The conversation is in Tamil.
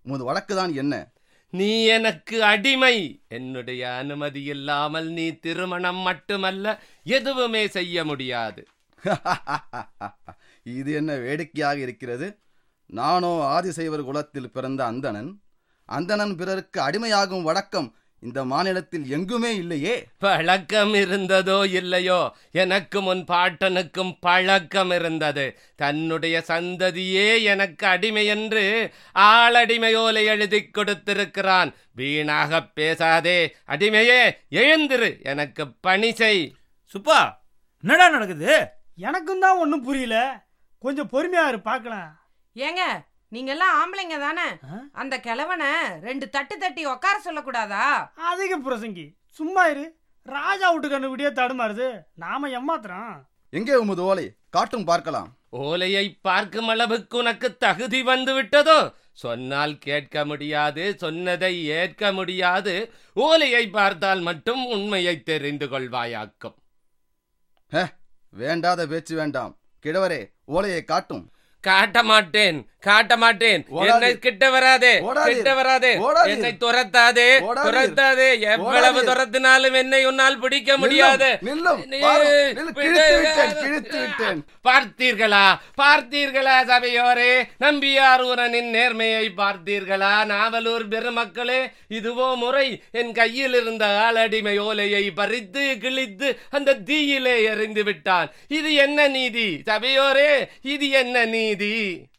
உமது வழக்குதான் என்ன நீ எனக்கு அடிமை என்னுடைய அனுமதி இல்லாமல் நீ திருமணம் மட்டுமல்ல எதுவுமே செய்ய முடியாது இது என்ன வேடிக்கையாக இருக்கிறது நானோ ஆதிசைவர் குலத்தில் பிறந்த அந்தணன் அந்தணன் பிறருக்கு அடிமையாகும் வழக்கம் இந்த மாநிலத்தில் எங்குமே இல்லையே பழக்கம் இருந்ததோ இல்லையோ எனக்கு முன் பாட்டனுக்கும் பழக்கம் இருந்தது தன்னுடைய சந்ததியே எனக்கு அடிமை என்று ஆளடிமையோலை எழுதி கொடுத்திருக்கிறான் வீணாக பேசாதே அடிமையே எழுந்திரு எனக்கு பணி செய் சுப்பா என்னடா நடக்குது எனக்கும் தான் ஒன்றும் புரியல கொஞ்சம் பொறுமையா இரு பார்க்கலாம் ஏங்க நீங்க எல்லாம் ஆம்பளைங்க தானே ஆ? அந்த கிழவனை ரெண்டு தட்டு தட்டி உட்கார சொல்லக்கூடாதா அதிக பிரசங்கி சும்மா இரு ராஜா விட்டு கண்டுபிடியே தடுமாறுது நாம ஏமாத்துறோம் எங்கே உமது ஓலை காட்டும் பார்க்கலாம் ஓலையை பார்க்கும் அளவுக்கு உனக்கு தகுதி வந்து விட்டதோ சொன்னால் கேட்க முடியாது சொன்னதை ஏற்க முடியாது ஓலையை பார்த்தால் மட்டும் உண்மையை தெரிந்து கொள்வாயாக்கும் வேண்டாத பேச்சு வேண்டாம் கிழவரே ஓலையை காட்டும் காட்ட மாட்டேன் காட்ட மாட்டேன் ஓடாதீர். என்னை கிட்ட வராதே ஓடாதீர். கிட்ட வராதே ஓடாதீர். என்னை துரத்தாதே ஓடாதீர். துரத்தாதே எவ்வளவு ஓடாதீர். துரத்தினாலும் என்னை உன்னால் பிடிக்க முடியாது நில்லும், நீ- பாரும், நில்லு, கிழித்து விட்டேன், விடு. கிழித்து விட்டேன். பார்த்தீர்களா பார்த்தீர்களா சபையோரே நம்பியாரூரனின் நேர்மையை பார்த்தீர்களா நாவலூர் பெருமக்களே இதுவோ முறை என் கையில் இருந்த ஆளடிமை ஓலையை பறித்து கிழித்து அந்த தீயிலே எறிந்து விட்டான் இது என்ன நீதி சபையோரே இது என்ன நீதி